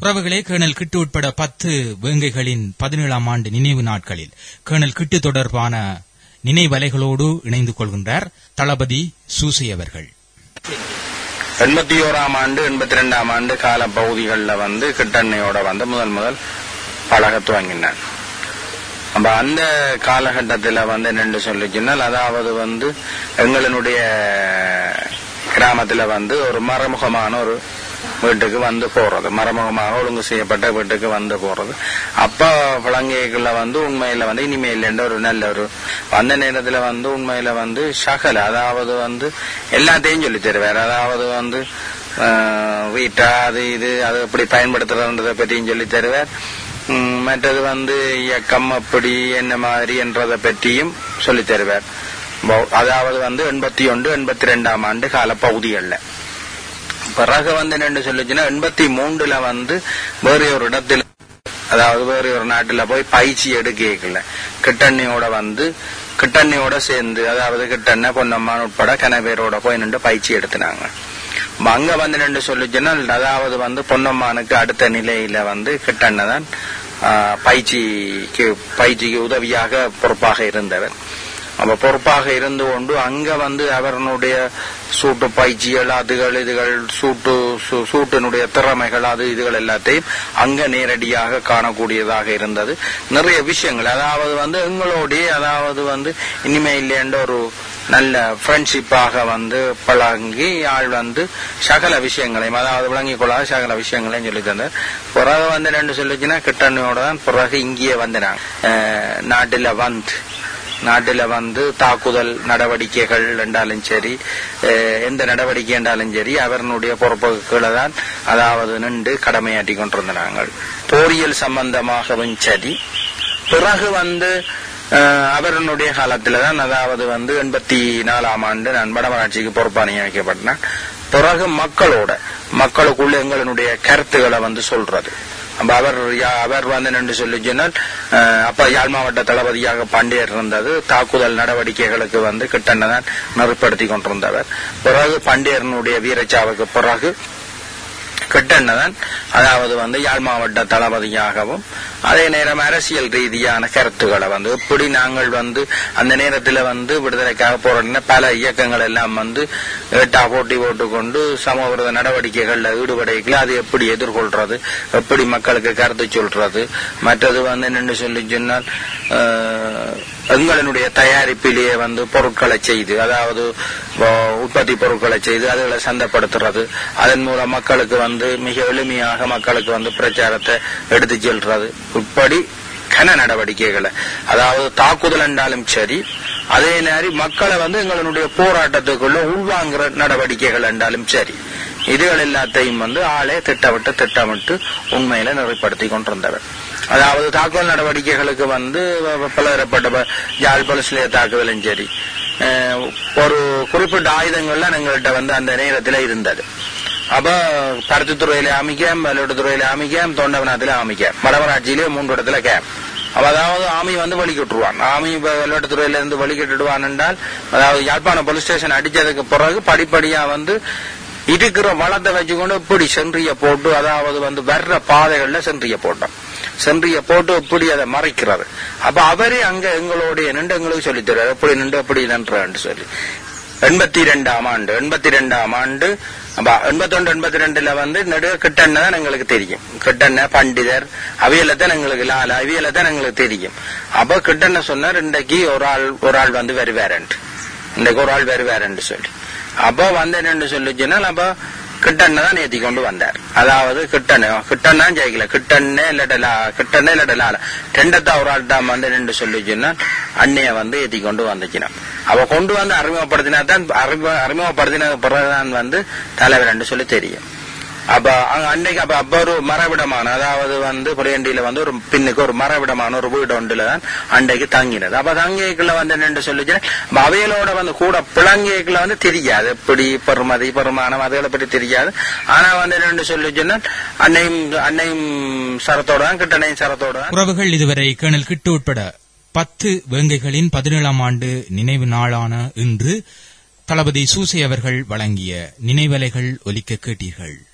உறவுகளே கேர்னல் கிட்டு உட்பட பத்து வேங்கைகளின் பதினேழாம் ஆண்டு நினைவு நாட்களில் கேர்னல் கிட்டு தொடர்பான நினைவலைகளோடு இணைந்து கொள்கின்றார் தளபதி சூசி அவர்கள் எண்பத்தி ஓராம் ஆண்டு எண்பத்தி ரெண்டாம் ஆண்டு கால பகுதிகளில் வந்து கிட்டண்ணையோட வந்து முதல் முதல் பழக துவங்கினான் அப்ப அந்த காலகட்டத்தில் வந்து என்னென்று சொல்லிச்சுன்னால் அதாவது வந்து எங்களினுடைய கிராமத்தில் வந்து ஒரு மறைமுகமான ஒரு வீட்டுக்கு வந்து போறது மறைமுகமாக ஒழுங்கு செய்யப்பட்ட வீட்டுக்கு வந்து போறது அப்ப விலங்கைகள்ல வந்து உண்மையில வந்து இனிமேல் என்ற ஒரு நல்ல ஒரு அந்த நேரத்துல வந்து உண்மையில வந்து சகல அதாவது வந்து எல்லாத்தையும் சொல்லி தருவார் அதாவது வந்து ஆஹ், வீட்டா அது இது அது எப்படி பயன்படுத்துறதுன்றதை பற்றியும் சொல்லி தருவார் உம், மற்றது வந்து இயக்கம் அப்படி என்ன மாதிரி என்றதை பற்றியும் சொல்லி தருவார் பௌ- அதாவது வந்து எண்பத்தி ஒன்று எண்பத்தி ரெண்டாம் ஆண்டு கால பகுதிகளில் பிறகு வந்து என்னன்னு சொல்லிச்சுன்னா எண்பத்தி மூன்றுல வந்து வேறு ஒரு இடத்துல அதாவது வேறு ஒரு நாட்டுல போய் பயிற்சி எடுக்கல கிட்டண்ணியோட வந்து கிட்டண்ணியோட சேர்ந்து அதாவது கிட்டண்ண பொன்னம்மான் உட்பட கனவேரோட போய் நின்று பயிற்சி எடுத்தினாங்க அப்ப அங்க வந்து நின்று சொல்லிச்சுன்னா அதாவது வந்து பொன்னம்மானுக்கு அடுத்த நிலையில வந்து கிட்டண்ண தான் ஆஹ், பயிற்சிக்கு பயிற்சிக்கு உதவியாக பொறுப்பாக இருந்தவர் அப்ப பொறுப்பாக இருந்து கொண்டு அங்க வந்து அவர்களுடைய சூட்டு பயிற்சிகள் அதுகள் இதுகள் சூட்டு சூ- சூட்டினுடைய திறமைகள் அது இதுகள் எல்லாத்தையும் அங்க நேரடியாக காணக்கூடியதாக இருந்தது நிறைய விஷயங்கள் அதாவது வந்து எங்களுடைய அதாவது வந்து இனிமே இல்லைன்ற ஒரு நல்ல ஃப்ரெண்ட்ஷிப்பாக வந்து பழங்கி ஆள் வந்து சகல விஷயங்களையும் அதாவது விளங்கிக் கொள்ளாத சகல விஷயங்களையும் சொல்லி தந்தார் பிறகு வந்து ரெண்டு சொல்லிச்சுன்னா கிட்டண்ணியோட தான் பிறகு இங்கேயே வந்தாங்க நாட்டில் வந்து நாட்டில் வந்து தாக்குதல் நடவடிக்கைகள் என்றாலும் சரி அஹ், எந்த நடவடிக்கை என்றாலும் சரி அவர்களுடைய பொறுப்புகளை தான் அதாவது நின்று கடமையாற்றி கொண்டிருந்தாங்க போரியல் சம்பந்தமாகவும் சரி பிறகு வந்து அஹ், அவர்களுடைய காலத்துல தான் அதாவது வந்து எண்பத்தி நாலாம் ஆண்டு நான் வடமராட்சிக்கு பொறுப்பா நியமிக்கப்பட்டேன் பிறகு மக்களோட மக்களுக்குள்ள எங்களுடைய கருத்துக்களை வந்து சொல்றது அப்ப அவர் யா- அவர் வந்து நின்று சொல்லி சொன்னால் அஹ், அப்ப யாழ் மாவட்ட தளபதியாக பாண்டியர் இருந்தது தாக்குதல் நடவடிக்கைகளுக்கு வந்து கிட்டன தான் நெறிப்படுத்தி கொண்டிருந்தவர் பிறகு பாண்டியரனுடைய வீரச்சாவுக்கு பிறகு கிட்டன்னதான் அதாவது வந்து யாழ் மாவட்ட தளபதியாகவும் அதே நேரம் அரசியல் ரீதியான கருத்துக்களை வந்து எப்படி நாங்கள் வந்து அந்த நேரத்தில் வந்து விடுதலைக்காக போராடின பல இயக்கங்கள் எல்லாம் வந்து ஏட்டா போட்டி போட்டுக்கொண்டு சமூக விரோத நடவடிக்கைகளில் ஈடுபடைகளை அது எப்படி எதிர்கொள்றது எப்படி மக்களுக்கு கருத்து சொல்றது மற்றது வந்து என்னென்னு சொல்லி சொன்னால் அஹ், எங்களினுடைய தயாரிப்பிலேயே வந்து பொருட்களை செய்து அதாவது அஹ், உற்பத்தி பொருட்களை செய்து அதுகளை சந்தைப்படுத்துறது அதன் மூலம் மக்களுக்கு வந்து மிக எளிமையாக மக்களுக்கு வந்து பிரச்சாரத்தை எடுத்து செல்றது இப்படி கன நடவடிக்கைகளை அதாவது தாக்குதல் என்றாலும் சரி அதே நேரம் மக்களை வந்து எங்களுடைய போராட்டத்துக்குள்ள உள்வாங்குற நடவடிக்கைகள் என்றாலும் சரி இதுகள் எல்லாத்தையும் வந்து ஆளே திட்டமிட்டு திட்டமிட்டு உண்மையில நெறிப்படுத்தி கொண்டிருந்தவர் அதாவது தாக்குதல் நடவடிக்கைகளுக்கு வந்து பலதரப்பட்ட ப- யாழ் போலீஸ் நிலைய தாக்குதலும் சரி அஹ், ஒரு குறிப்பிட்ட ஆயுதங்கள்லாம் எங்கள்கிட்ட வந்து அந்த நேரத்தில் இருந்தது அப்ப பருத்தித்துறையில அமைக்க மயிலாடுதுறையில அமைக்க தொண்டவனத்துல அமைக்க வடமராட்சியிலே மூன்று இடத்துல கேம் அப்ப அதாவது ஆமி வந்து வழிகட்டுருவான் ஆமி வெள்ளாட்டுத்துறையில இருந்து வழிகட்டுடுவான் என்றால் அதாவது யாழ்ப்பாணம் போலீஸ் ஸ்டேஷன் அடிச்சதுக்கு பிறகு படிப்படியா வந்து இருக்கிற வளத்தை வச்சுக்கொண்டு இப்படி சென்றிய போட்டு அதாவது வந்து வர்ற பாதைகள்ல சென்றிய போட்டோம் சென்றிய போட்டு இப்படி அதை மறைக்கிறது அப்ப அவரே அங்க எங்களுடைய நின்று எங்களுக்கு சொல்லித் தருவார் எப்படி நின்று எப்படி நின்றான்னு சொல்லி எண்பத்தி ரெண்டாம் ஆண்டு எண்பத்தி ரெண்டாம் ஆண்டு எண்பத்தி ஒன்று எண்பத்தி ரெண்டுல வந்து நெடு கிட்டண்ண தான் எங்களுக்கு தெரியும் கிட்டண்ண பண்டிதர் அவியலை தான் எங்களுக்கு லால அவியலை தான் எங்களுக்கு தெரியும் அப்ப கிட்டண்ண சொன்னார் இன்றைக்கு ஒரு ஆள் ஒரு ஆள் வந்து வருவாரன்ட்டு இன்றைக்கு ஒரு ஆள் வருவாரன்ட்டு சொல்லி அப்போ வந்து என்னன்னு சொல்லிச்சுன்னா அப்ப கிட்டண்ண தான் ஏத்தி கொண்டு வந்தார் அதாவது கிட்டண்ண கிட்டண்ணா ஜெயிக்கல கிட்டண்ணே இல்லாட்டலா கிட்டண்ணே இல்லாட்டலா ரெண்டத்தா ஒரு ஆள் தான் வந்து நின்று சொல்லிச்சுன்னா அண்ணைய வந்து ஏத்தி கொண்டு வந்துச்சுனா அவ கொண்டு வந்து அறிமுகப்படுத்தினா தான் அறிமுக அறிமுகப்படுத்தின பிறகுதான் வந்து தலைவர் என்று சொல்லி தெரியும் அப்ப அங்க அன்னைக்கு அப்ப அப்ப ஒரு மரவிடமான அதாவது வந்து புரியண்டியில வந்து ஒரு பின்னுக்கு ஒரு மரவிடமான ஒரு வீடு ஒன்றுல தான் அன்றைக்கு தங்கினது அப்ப தங்கியக்குள்ள வந்து என்னன்னு சொல்லிச்சு அப்ப அவைகளோட வந்து கூட பிளங்கியக்குள்ள வந்து தெரியாது எப்படி பெருமதி பெருமானம் அதுகளை பற்றி தெரியாது ஆனா வந்து என்னன்னு சொல்லிச்சுன்னா அன்னையும் அன்னையும் சரத்தோட தான் கிட்டனையும் சரத்தோட தான் உறவுகள் இதுவரை கேர்னல் கிட்டு உட்பட பத்து வேங்கைகளின் பதினேழாம் ஆண்டு நினைவு நாளான இன்று தளபதி சூசை அவர்கள் வழங்கிய நினைவலைகள் ஒலிக்க கேட்டீர்கள்